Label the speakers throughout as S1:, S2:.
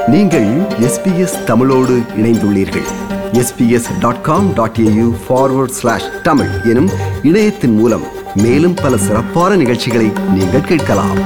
S1: நீங்கள் எஸ்பிஎஸ் தமிழோடு இணைந்துள்ளீர்கள் SBS dot com dot AU forward slash Tamil எனும் இணையத்தின் மூலம் மேலும் பல சிறப்பான நிகழ்ச்சிகளை நீங்கள் கேட்கலாம்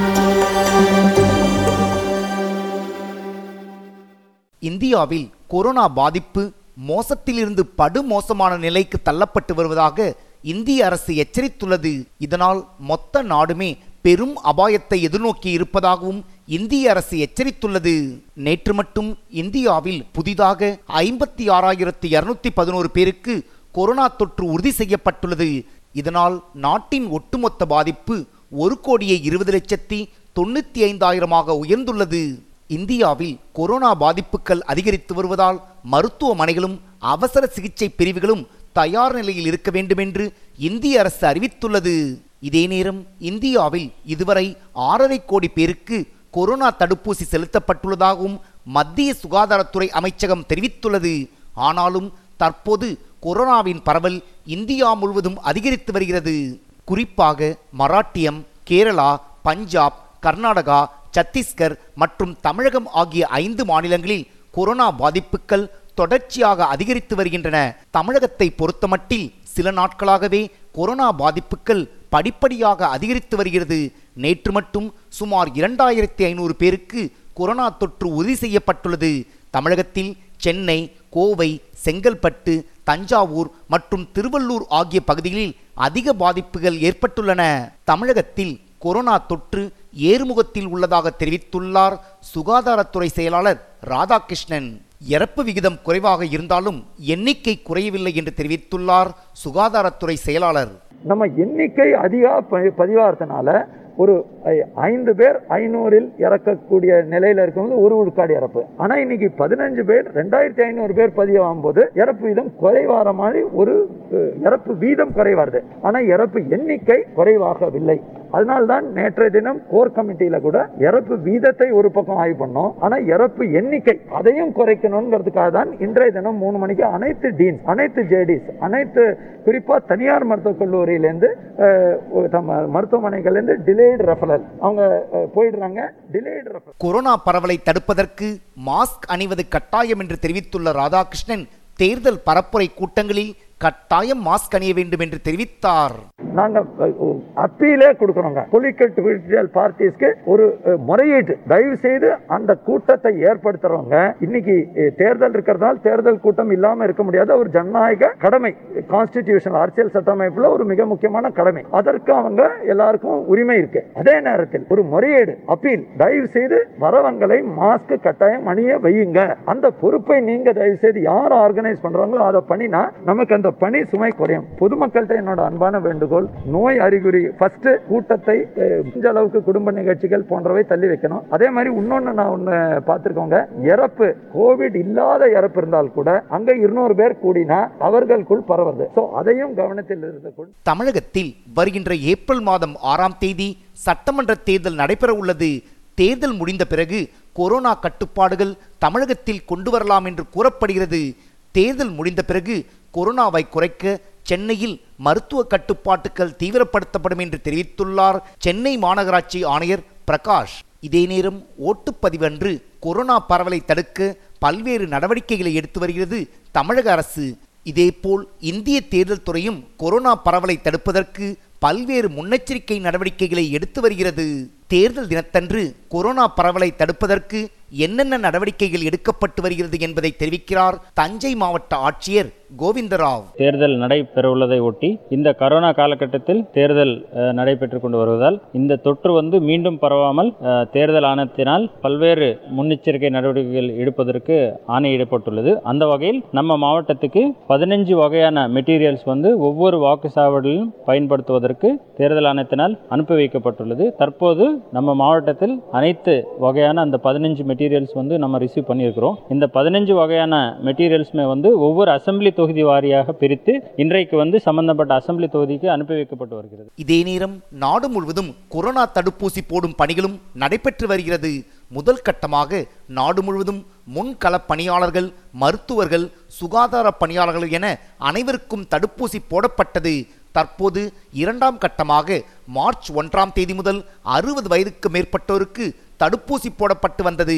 S2: இந்தியாவில் கொரோனா பாதிப்பு மோசத்திலிருந்து படுமோசமான நிலைக்கு தள்ளப்பட்டு வருவதாக இந்திய அரசு எச்சரித்துள்ளது இதனால் மொத்த நாடுமே பெரும் அபாயத்தை எதிர்நோக்கி இருப்பதாகவும் இந்திய அரசு எச்சரித்துள்ளது நேற்று மட்டும் இந்தியாவில் புதிதாக ஐம்பத்தி ஆறாயிரத்தி இருநூத்தி பதினோரு பேருக்கு கொரோனா தொற்று உறுதி செய்யப்பட்டுள்ளது இதனால் நாட்டின் ஒட்டுமொத்த பாதிப்பு ஒரு கோடியே இருபது லட்சத்தி தொண்ணூத்தி ஐந்தாயிரமாக உயர்ந்துள்ளது இந்தியாவில் கொரோனா பாதிப்புகள் அதிகரித்து வருவதால் மருத்துவமனைகளும் அவசர சிகிச்சை பிரிவுகளும் தயார் நிலையில் இருக்க வேண்டுமென்று இந்திய அரசு அறிவித்துள்ளது இதே நேரம் இந்தியாவில் இதுவரை ஆறரை கோடி பேருக்கு கொரோனா தடுப்பூசி செலுத்தப்பட்டுள்ளதாகவும் மத்திய சுகாதாரத்துறை அமைச்சகம் தெரிவித்துள்ளது ஆனாலும் தற்போது கொரோனாவின் பரவல் இந்தியா முழுவதும் அதிகரித்து வருகிறது குறிப்பாக மராட்டியம் கேரளா பஞ்சாப் கர்நாடகா சத்தீஸ்கர் மற்றும் தமிழகம் ஆகிய ஐந்து மாநிலங்களில் கொரோனா பாதிப்புகள் தொடர்ச்சியாக அதிகரித்து வருகின்றன தமிழகத்தை பொறுத்தமட்டில் சில நாட்களாகவே கொரோனா பாதிப்புகள் படிப்படியாக அதிகரித்து வருகிறது நேற்று மட்டும் சுமார் இரண்டாயிரத்தி ஐநூறு பேருக்கு கொரோனா தொற்று உறுதி செய்யப்பட்டுள்ளது தமிழகத்தில் சென்னை கோவை செங்கல்பட்டு தஞ்சாவூர் மற்றும் திருவள்ளூர் ஆகிய பகுதிகளில் அதிக பாதிப்புகள் ஏற்பட்டுள்ளன தமிழகத்தில் கொரோனா தொற்று ஏறுமுகத்தில் உள்ளதாக தெரிவித்துள்ளார் சுகாதாரத்துறை செயலாளர் ராதாகிருஷ்ணன் இறப்பு விகிதம் குறைவாக இருந்தாலும் எண்ணிக்கை குறையவில்லை என்று தெரிவித்துள்ளார் சுகாதாரத்துறை செயலாளர்
S3: நம்ம எண்ணிக்கை அதிகா ப- பதிவாகிறதுனால ஒரு ஐ- ஐந்து பேர் ஐநூறில் இறக்கக்கூடிய நிலையில இருக்கும்போது ஒரு விழுக்காடு இறப்பு ஆனா இன்னைக்கு பதினஞ்சு பேர் ரெண்டாயிரத்தி ஐநூறு பேர் பதிவாகும் போது இறப்பு வீதம் குறைவார மாதிரி ஒரு அஹ், இறப்பு வீதம் குறைவாருது ஆனா இறப்பு எண்ணிக்கை குறைவாகவில்லை அதனால்தான் நேற்றைய தினம் கோர் கமிட்டியில கூட இறப்பு வீதத்தை ஒரு பக்கம் ஆய்வு பண்ணோம் ஆனா இறப்பு எண்ணிக்கை அதையும் குறைக்கணுங்கிறதுக்காக தான் இன்றைய தினம் மூணு மணிக்கு அனைத்து டீன்ஸ் அனைத்து ஜேடிஸ் அனைத்து குறிப்பா தனியார் மருத்துவக் கல்லூரியிலேருந்து அஹ், தம்ம மருத்துவமனைகள்லேருந்து டிலேடு ரெஃபரல் அவங்க அஹ், போயிடுறாங்க டிலேடு ரெஃபரல்
S2: கொரோனா பரவலை தடுப்பதற்கு மாஸ்க் அணிவது கட்டாயம் என்று தெரிவித்துள்ள ராதாகிருஷ்ணன் தேர்தல் பரப்புரை கூட்டங்களில் கட்டாயம் மாஸ்க் அணிய வேண்டும் என்று தெரிவித்தார்
S3: நாங்க அஹ், அப்பீலே கொடுக்கறோங்க பொலிட்டிக்கல் பார்ட்டிஸ்க்கு ஒரு அஹ், முறையீட்டு தயவு செய்து அந்த கூட்டத்தை ஏற்படுத்துறவங்க இன்னைக்கு அஹ், தேர்தல் இருக்கிறதால தேர்தல் கூட்டம் இல்லாம இருக்க முடியாத ஒரு ஜனநாயக கடமை கான்ஸ்டிடியூஷன் அரசியல் சட்டமைப்புல ஒரு மிக முக்கியமான கடமை அதற்கு அவங்க எல்லாருக்கும் உரிமை இருக்கு அதே நேரத்தில் ஒரு முறையீடு அப்பீல் தயவு செய்து வரவங்களை மாஸ்க் கட்டாயம் அணிய வையுங்க அந்த பொறுப்பை நீங்க தயவு செய்து யார் ஆர்கனைஸ் பண்றாங்களோ அதை பண்ணினா நமக்கு அந்த பணி சுமை குறையும் பொதுமக்கள்கிட்ட என்னோட அன்பான வேண்டுகோள் நோய் அறிகுறி ஃபர்ஸ்ட் கூட்டத்தை அஹ், முடிஞ்ச அளவுக்கு குடும்ப நிகழ்ச்சிகள் போன்றவை தள்ளி வைக்கணும் அதே மாதிரி இன்னொன்னு நான் ஒண்ணு பார்த்திருக்கோங்க இறப்பு கோவிட் இல்லாத இறப்பு இருந்தால் கூட அங்க இருநூறு பேர் கூடினா அவர்களுக்குள் பரவுது சோ அதையும் கவனத்தில் இருந்து கொண்டு
S2: தமிழகத்தில் வருகின்ற ஏப்ரல் மாதம் ஆறாம் தேதி சட்டமன்ற தேர்தல் நடைபெற உள்ளது தேர்தல் முடிந்த பிறகு கொரோனா கட்டுப்பாடுகள் தமிழகத்தில் கொண்டு வரலாம் என்று கூறப்படுகிறது தேர்தல் முடிந்த பிறகு கொரோனாவை குறைக்க சென்னையில் மருத்துவ கட்டுப்பாட்டுகள் தீவிரப்படுத்தப்படும் என்று தெரிவித்துள்ளார் சென்னை மாநகராட்சி ஆணையர் பிரகாஷ் இதே நேரம் ஓட்டுப்பதிவு அன்று கொரோனா பரவலை தடுக்க பல்வேறு நடவடிக்கைகளை எடுத்து வருகிறது தமிழக அரசு இதேபோல் இந்திய தேர்தல் துறையும் கொரோனா பரவலை தடுப்பதற்கு பல்வேறு முன்னெச்சரிக்கை நடவடிக்கைகளை எடுத்து வருகிறது தேர்தல் தினத்தன்று கொரோனா பரவலை தடுப்பதற்கு என்னென்ன நடவடிக்கைகள் எடுக்கப்பட்டு வருகிறது என்பதை தெரிவிக்கிறார் தஞ்சை மாவட்ட ஆட்சியர் கோவிந்தராவ்
S4: தேர்தல் நடைபெறவுள்ளதை ஒட்டி இந்த கரோனா காலகட்டத்தில் தேர்தல் அஹ், நடைபெற்றுக் கொண்டு வருவதால் இந்த தொற்று வந்து மீண்டும் பரவாமல் அஹ், தேர்தல் ஆணையத்தினால் பல்வேறு முன்னெச்சரிக்கை நடவடிக்கைகள் எடுப்பதற்கு ஆணையிடப்பட்டுள்ளது அந்த வகையில் நம்ம மாவட்டத்துக்கு பதினஞ்சு வகையான மெட்டீரியல்ஸ் வந்து ஒவ்வொரு வாக்குச்சாவடியிலும் பயன்படுத்துவதற்கு தேர்தல் ஆணையத்தினால் அனுப்பி வைக்கப்பட்டுள்ளது தற்போது நம்ம மாவட்டத்தில் அனைத்து வகையான அந்த பதினஞ்சு மெட்டீரியல்ஸ் வந்து நம்ம ரிசீவ் பண்ணியிருக்கிறோம் இந்த பதினஞ்சு வகையான மெட்டீரியல்ஸுமே வந்து ஒவ்வொரு அசெம்பிளி தொகுதி வாரியாக பிரித்து இன்றைக்கு வந்து சம்பந்தப்பட்ட அசெம்பிளி தொகுதிக்கு அனுப்பி வைக்கப்பட்டு வருகிறது
S2: இதே நேரம் நாடு முழுவதும் கொரோனா தடுப்பூசி போடும் பணிகளும் நடைபெற்று வருகிறது முதல் கட்டமாக நாடு முழுவதும் முன்களப் பணியாளர்கள் மருத்துவர்கள் சுகாதார பணியாளர்கள் என அனைவருக்கும் தடுப்பூசி போடப்பட்டது தற்போது இரண்டாம் கட்டமாக மார்ச் ஒன்றாம் தேதி முதல் அறுபது வயதுக்கு மேற்பட்டோருக்கு தடுப்பூசி போடப்பட்டு வந்தது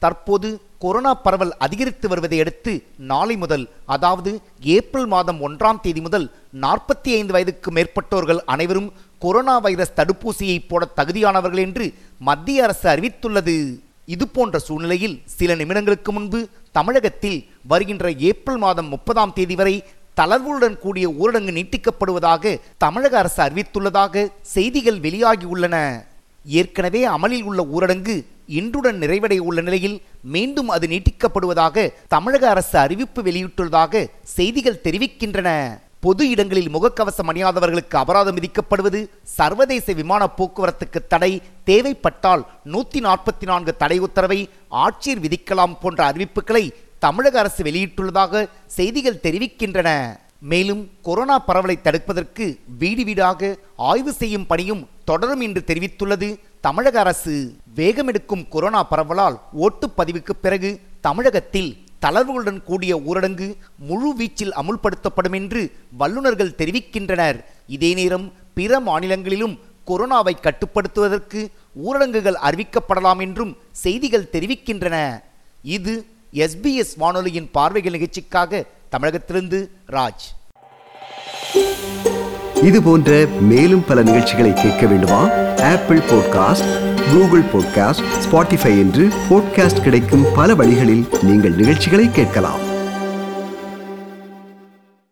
S2: தற்போது கொரோனா பரவல் அதிகரித்து வருவதை அடுத்து நாளை முதல் அதாவது ஏப்ரல் மாதம் ஒன்றாம் தேதி முதல் நாற்பத்தி ஐந்து வயதுக்கு மேற்பட்டோர்கள் அனைவரும் கொரோனா வைரஸ் தடுப்பூசியை போட தகுதியானவர்கள் என்று மத்திய அரசு அறிவித்துள்ளது இது போன்ற சூழ்நிலையில் சில நிமிடங்களுக்கு முன்பு தமிழகத்தில் வருகின்ற ஏப்ரல் மாதம் முப்பதாம் தேதி வரை தளர்வுடன் கூடிய ஊரடங்கு நீட்டிக்கப்படுவதாக தமிழக அரசு அறிவித்துள்ளதாக செய்திகள் வெளியாகியுள்ளன ஏற்கனவே அமலில் உள்ள ஊரடங்கு இன்றுடன் நிறைவடைய உள்ள நிலையில் மீண்டும் அது நீட்டிக்கப்படுவதாக தமிழக அரசு அறிவிப்பு வெளியிட்டுள்ளதாக செய்திகள் தெரிவிக்கின்றன பொது இடங்களில் முகக்கவசம் அணியாதவர்களுக்கு அபராதம் விதிக்கப்படுவது சர்வதேச விமான போக்குவரத்துக்கு தடை தேவைப்பட்டால் நூத்தி நாற்பத்தி நான்கு தடை உத்தரவை ஆட்சியர் விதிக்கலாம் போன்ற அறிவிப்புகளை தமிழக அரசு வெளியிட்டுள்ளதாக செய்திகள் தெரிவிக்கின்றன மேலும் கொரோனா பரவலை தடுப்பதற்கு வீடு வீடாக ஆய்வு செய்யும் பணியும் தொடரும் என்று தெரிவித்துள்ளது தமிழக அரசு வேகமெடுக்கும் கொரோனா பரவலால் ஓட்டுப்பதிவுக்கு பிறகு தமிழகத்தில் தளர்வுகளுடன் கூடிய ஊரடங்கு முழு வீச்சில் அமுல்படுத்தப்படும் என்று வல்லுநர்கள் தெரிவிக்கின்றனர் இதே நேரம் பிற மாநிலங்களிலும் கொரோனாவை கட்டுப்படுத்துவதற்கு ஊரடங்குகள் அறிவிக்கப்படலாம் என்றும் செய்திகள் தெரிவிக்கின்றன இது எஸ்பிஎஸ் வானொலியின் பார்வைகள் நிகழ்ச்சிக்காக தமிழகத்திலிருந்து ராஜ்
S1: இது போன்ற மேலும் பல நிகழ்ச்சிகளை கேட்க வேண்டுமா Apple podcast Google podcast Spotify என்று பாட்காஸ்ட் கிடைக்கும் பல வழிகளில் நீங்கள் நிகழ்ச்சிகளை கேட்கலாம்